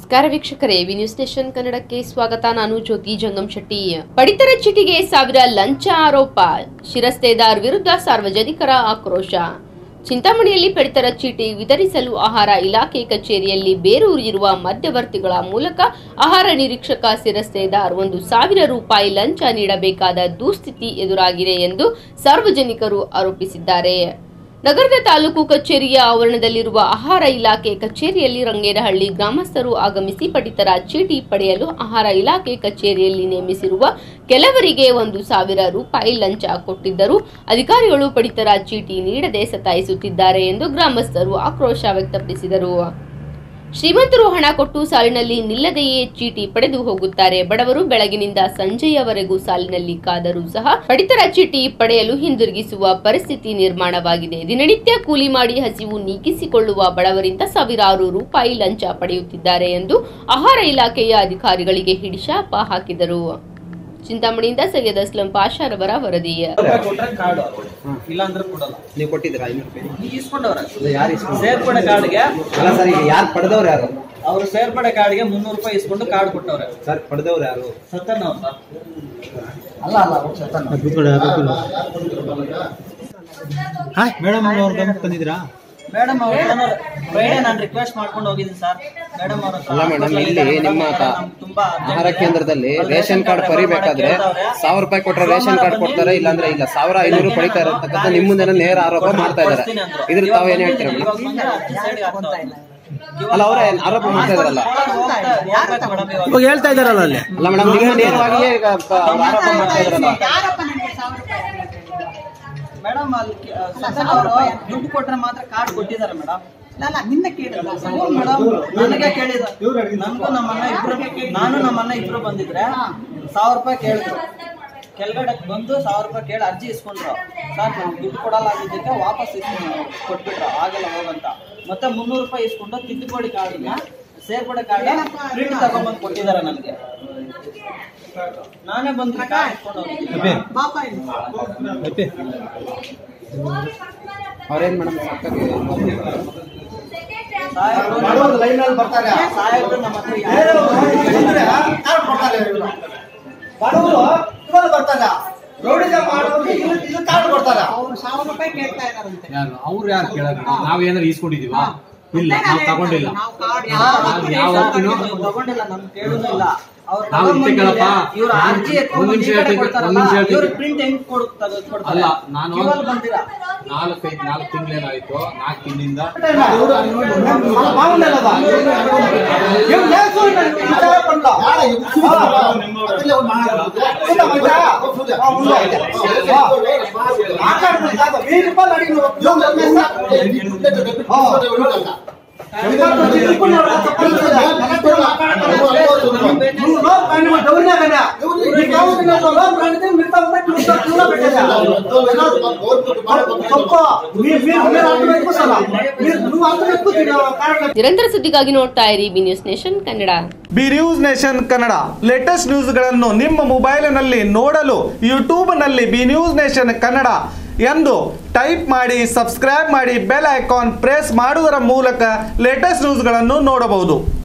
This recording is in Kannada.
ನಮಸ್ಕಾರ ವೀಕ್ಷಕರೇ ವಿ ನ್ಯೂಸ್ ನೇಷನ್ ಕನ್ನಡಕ್ಕೆ ಸ್ವಾಗತ ನಾನು ಜ್ಯೋತಿ ಜಂಗಮ್ ಶೆಟ್ಟಿ ಪಡಿತರ ಚೀಟಿಗೆ ಸಾವಿರ ಲಂಚ ಆರೋಪ ಶಿರಸ್ತೇದಾರ್ ವಿರುದ್ಧ ಸಾರ್ವಜನಿಕರ ಆಕ್ರೋಶ ಚಿಂತಾಮಣಿಯಲ್ಲಿ ಪಡಿತರ ಚೀಟಿ ವಿತರಿಸಲು ಆಹಾರ ಇಲಾಖೆ ಕಚೇರಿಯಲ್ಲಿ ಬೇರೂರಿರುವ ಮಧ್ಯವರ್ತಿಗಳ ಮೂಲಕ ಆಹಾರ ನಿರೀಕ್ಷಕ ಶಿರಸ್ತೇದಾರ್ ಒಂದು ಸಾವಿರ ರೂಪಾಯಿ ಲಂಚ ನೀಡಬೇಕಾದ ದುಸ್ಥಿತಿ ಎದುರಾಗಿದೆ ಎಂದು ಸಾರ್ವಜನಿಕರು ಆರೋಪಿಸಿದ್ದಾರೆ ನಗರದ ತಾಲೂಕು ಕಚೇರಿಯ ಆವರಣದಲ್ಲಿರುವ ಆಹಾರ ಇಲಾಖೆ ಕಚೇರಿಯಲ್ಲಿ ರಂಗೇನಹಳ್ಳಿ ಗ್ರಾಮಸ್ಥರು ಆಗಮಿಸಿ ಪಡಿತರ ಚೀಟಿ ಪಡೆಯಲು ಆಹಾರ ಇಲಾಖೆ ಕಚೇರಿಯಲ್ಲಿ ನೇಮಿಸಿರುವ ಕೆಲವರಿಗೆ ಒಂದು ಸಾವಿರ ರೂಪಾಯಿ ಲಂಚ ಕೊಟ್ಟಿದ್ದರು ಅಧಿಕಾರಿಗಳು ಪಡಿತರ ಚೀಟಿ ನೀಡದೆ ಸತಾಯಿಸುತ್ತಿದ್ದಾರೆ ಎಂದು ಗ್ರಾಮಸ್ಥರು ಆಕ್ರೋಶ ವ್ಯಕ್ತಪಡಿಸಿದರು ಶ್ರೀಮಂತರು ಹಣ ಕೊಟ್ಟು ಸಾಲಿನಲ್ಲಿ ನಿಲ್ಲದೆಯೇ ಚೀಟಿ ಪಡೆದು ಹೋಗುತ್ತಾರೆ ಬಡವರು ಬೆಳಗಿನಿಂದ ಸಂಜೆಯವರೆಗೂ ಸಾಲಿನಲ್ಲಿ ಕಾದರೂ ಸಹ ಪಡಿತರ ಚೀಟಿ ಪಡೆಯಲು ಹಿಂದಿರುಗಿಸುವ ಪರಿಸ್ಥಿತಿ ನಿರ್ಮಾಣವಾಗಿದೆ ದಿನನಿತ್ಯ ಕೂಲಿ ಮಾಡಿ ಹಸಿವು ನೀಗಿಸಿಕೊಳ್ಳುವ ಬಡವರಿಂದ ಸಾವಿರಾರು ರೂಪಾಯಿ ಲಂಚ ಪಡೆಯುತ್ತಿದ್ದಾರೆ ಎಂದು ಆಹಾರ ಇಲಾಖೆಯ ಅಧಿಕಾರಿಗಳಿಗೆ ಹಿಡಿಶಾಪ ಹಾಕಿದರು ಚಿಂತಾಮಣಿಯಿಂದ ಸೈಯದ್ ಅಸ್ಲಂ ಪಾಷಾರವರ ವರದಿ ರೂಪಾಯಿ ಕೊಟ್ರೆ ಕಾರ್ಡ್ ಇಲ್ಲ ಅಂದ್ರೆ ಕೊಡಲ್ಲ ನೀವು ಕೊಟ್ಟಿದ್ದೀರಾ ಐನೂರು ರೂಪಾಯಿ ಈಗ ಇಸ್ಕೊಂಡವ್ರ ಯಾರು ಇಸ್ಕೊಂಡ್ರು? ಸೇರ್ಪಡೆ ಕಾರ್ಡ್ಗೆ ಅಲ್ಲ ಸರ್ ಈಗ ಯಾರು ಪಡೆದವ್ರು ಯಾರು ಅವ್ರು ಸೇರ್ಪಡೆ ಕಾರ್ಡ್ಗೆ ಮುನ್ನೂರು ರೂಪಾಯಿ ಇಸ್ಕೊಂಡು ಕಾರ್ಡ್ ಕೊಟ್ಟವ್ರೆ ಸರ್ ಪಡೆದವ್ರು ಯಾರು ಸತ್ತನ ಅವ್ರ ಅಲ್ಲ ಅಲ್ಲ ಅವ್ರು ಸತ್ತನ. ಮೇಡಮ್ ಅವ್ರ ಗಮನಕ್ಕೆ ತಂದಿದ್ದೀರಾ ಮೇಡಮ್ ಅವ್ರ ಫ್ರೈಡೆ ನಾನು ರಿಕ್ವೆಸ್ಟ್ ಮಾಡ್ಕೊಂಡು ಹೋಗಿದ್ದೀನಿ ಸರ್ ಮೇಡಮ್ ಅವ್ರ ಹತ್ರ ಅಲ್ಲ ಮೇಡಮ್ hospital ಇಲ್ಲಿ ಇದ್ದಾರೆ ನಿಮ್ಮ madam, ತ- ನಮ್ಗೆ ತುಂಬಾ urgent ಆಹಾರ ಇದೆ. ಕೇಂದ್ರದಲ್ಲಿ ಅಲ್ಲಿ ರೇಷನ್ ಕಾರ್ಡ್ refer ಪಡಿಬೇಕಾದ್ರೆ ಮಾಡಕ್ಕೆ ಹೇಳ್ತಾವ್ರೆ. ಸಾವಿರ ರೂಪಾಯಿ ಕೊಟ್ರೆ ರೇಷನ್ ಕಾರ್ಡ್ ಕೊಡ್ತಾರೆ ಇಲ್ಲಾಂದ್ರೆ ಇಲ್ಲ ಸಾವಿರ ಐನೂರು ಪಡಿತಾ ಇರತಕ್ಕಂಥ ನಿಮ್ಮ ಮುಂದೆ ನೇರ ಆರೋಪ ಮಾಡ್ತಾ ಇದ್ದಾರೆ ಕೊಡ್ತೀನಿ ಅಂದ್ರು. ಇದ್ರ ಇವಾಗ ತಾವು ಏನ್ ಹೇಳ್ತೀರಾ ಬಂದಿದ್ದೀನಿ, ಮೇಡಮ್ ಇವಾಗ ಬಂದ್ರೆ ಅರ್ಜಿ side ಗೆ ಹಾಕ್ತಾವ್ರೆ. ಅಲ್ಲ ಅವರೇ ಆರೋಪ ಮಾಡ್ತಾ ಇದಾರಲ್ಲ ಹೋಗ್ಬೇಕು madam ಇವಾಗ. ಇವಾಗ ಹೇಳ್ತಾ ಇದಾರಲ್ಲ ಅಲ್ಲಿ ಅಲ್ಲ ಮೇಡಮ್ ನಿಮ್ಮ ನೇರವಾಗಿ ಈಗ ಪ- ಅವ್ರು ಆರೋಪ ಮಾಡ್ತಾ ಇದಾರಲ್ಲ ಮೇಡಮ್ ಅಲ್ಲಿ ಕೆ- ಸತ್ತನ ಅವರು ದುಡ್ಡು ಕೊಟ್ರೆ ಮಾತ್ರ ಕಾರ್ಡ್ ಕೊಟ್ಟಿದ್ದಾರೆ ಮೇಡಮ್ ಅಲ್ಲ ನಿನ್ನ ಕೇಳಿಲ್ಲ ಮೇಡಮ್ ನನಗೆ ಕೇಳಿದ ನನಗೂ ನಮ್ಮನ್ನ ಇಬ್ರು ನಾನು ನಮ್ಮನ್ನ ಇಬ್ರು ಬಂದಿದ್ರೆ ಸಾವಿರ ರೂಪಾಯಿ ಕೇಳಿದ್ರು ಕೆಳಗಡೆ ಬಂದು ಸಾವಿರ ರೂಪಾಯಿ ಕೇಳಿ ಅರ್ಜಿ ಇಸ್ಕೊಂಡ್ರು ಸರ್ ನಮ್ಗೆ ದುಡ್ಡು ಕೊಡಲ್ಲ ಆಗಿದ್ದಕ್ಕೆ ವಾಪಸ್ ಇಸ್ಕೊಂಡು ಕೊಟ್ಬಿಟ್ರು ಆಗಲ್ಲ ಹೋಗಂತ ಮತ್ತೆ ಮುನ್ನೂರು ರೂಪಾಯಿ ಇಸ್ಕೊಂಡು ತಿದ್ದುಪಡಿ ಕಾರ್ಡ್ನ ಸೇರ್ಪಡೆ ಕಾರ್ಡ್ ಪ್ರಿಂಟ್ ತಗೊಂಡ್ಬಂದು ಕೊಟ್ಟಿದ್ದಾರೆ ನನಗೆ ನಾನೇ ಬಂದು ಕಾರ್ಡ್ ಇಟ್ಕೊಂಡು ಹೋಗಿದ್ದೀನಿ ಬಾಪ ಇಲ್ಲಿ ಅವ್ರೇನ್ ಮೇಡಮ್ ಸಾಹೇಬ್ರು ಸಾಹೇಬ್ರು ನಮ್ಮ ಹತ್ರ ಯಾರು ಬಡವರು ಇವರು ಬರ್ತಾರ ರೌಡಿಜ ಮಾಡೋರಿಗೆ ಇಲ್ಲಿ ಇಲ್ಲಿ ಕಾರ್ಡ್ ಕೊಡ್ತಾರ ಅವ್ರು ಸಾವಿರ ರೂಪಾಯಿ ಕೇಳ್ತಾ ಇದಾರಂತೆ ಯಾರು ಅವ್ರು ಯಾರು ಕೇಳೋದು ನಾವ್ ಏನಾರು ಈಸ್ಕೊಂಡಿದೀವ ಇಲ್ಲ ನಾವ್ ತಗೊಂಡಿಲ್ಲ ನಾವು ಕಾರ್ಡ್ ನಾವ್ ಯಾವ ಹೊತ್ತಿನೂ ನೀವು ತಗೊಂಡಿಲ್ಲ ನಮ್ಗೆ ಕೇಳುದು ಇಲ್ಲ ಅವ್ರು ನಾವು ಇಷ್ಟೇ ಕೇಳಪ್ಪ. ಇವ್ರ ಅರ್ಜಿ ಒಂದ್ ನಿಮಿಷ ಹೇಳ್ತೀನಿ, ಒಂದ್ ನಿಮಿಷ ಹೇಳ್ತೀನಿ. ಇವ್ರು ಪ್ರಿಂಟ್ ಹೆಂಗ್ ಕೊಡ್ ತೆಗೆದು ಕೊಡ್ತಾರೆ ಅಲ್ಲ ನಾನು ಇವಾಗ ಬಂದಿರಾ ನಾಲ್ಕೈದು ನಾಲ್ಕು ತಿಂಗಳೇನಾಯ್ತು ನಾಲ್ಕು ತಿಂಗಳಿಂದ ಮಾಮೂಲಲ್ಲದ ಇವ್ರು ಲೇಸು ಇಲ್ಲ, ವಿಚಾರ ಪಡ್ಲ. ಹಾ. ಇಲ್ಲ, ಮಜಾ. ಹಾ, ಮುಂದೆ ಐತೆ. ಹಾ. ಮಾತಾಡ್ಬಿಡಿ ಸಾಕು. ವೀರ್ ರೂಪಾಯಿ ಅಡಿಗೆ ನೀವು ಇವ್ರು ನನ್ನ ಹೆಸ್ರು. ಹಾ. ಇವತ್ತು ಚಿಕ್ಕಪ್ಪನ ಅವ್ರ ತಪ್ಪಲ್ಸಿದೆ. ಕರೆಕ್ಟ್ ಮಾತಾಡ್ತಾರೆ. ಇವ್ರು ಲೋನ್ ಕಾಣಿ ಮಾಡಿ ಅವ್ರನ್ನೇ ಬೇಡ. ಈ ಕಾಲದಲ್ಲಿ ನಾವು ಲೋನ್ ಕಾಣಿದ್ರೆ ಮಿಡ್ತಾ ಹೋಗ್ಬೇಕು, ಮಿಡ್ತಾ ದೂರ ಬಿಟ್ಟಿಲ್ಲ. ಸ್ವಲ್ಪ ನೀರ್- ನೀರ್- ನೀರ್ ಹಾಕ್ಬೇಕು ಸಲ. ನೀರ್- ನೀವು ಹಾಕ್ಬೇಕು, ಇದು ಕಾರಣ ನಿರಂತರ ಸುದ್ದಿಗಾಗಿ ನೋಡ್ತಾ ಇರಿ B News Nation Kannada B News Nation Kannada latest ನ್ಯೂಸ್ಗಳನ್ನು ನಿಮ್ಮ ಮೊಬೈಲಿನಲ್ಲಿ ನೋಡಲು ಯೂಟ್ಯೂಬ್ನಲ್ಲಿ ಬಿ ನ್ಯೂಸ್ ನೇಷನ್ ಕನ್ನಡ ಎಂದು ಟೈಪ್ ಮಾಡಿ ಸಬ್ಸ್ಕ್ರೈಬ್ ಮಾಡಿ ಬೆಲ್ ಐಕಾನ್ ಪ್ರೆಸ್ ಮಾಡುವುದರ ಮೂಲಕ ಲೇಟೆಸ್ಟ್ ನ್ಯೂಸ್ಗಳನ್ನು ನೋಡಬಹುದು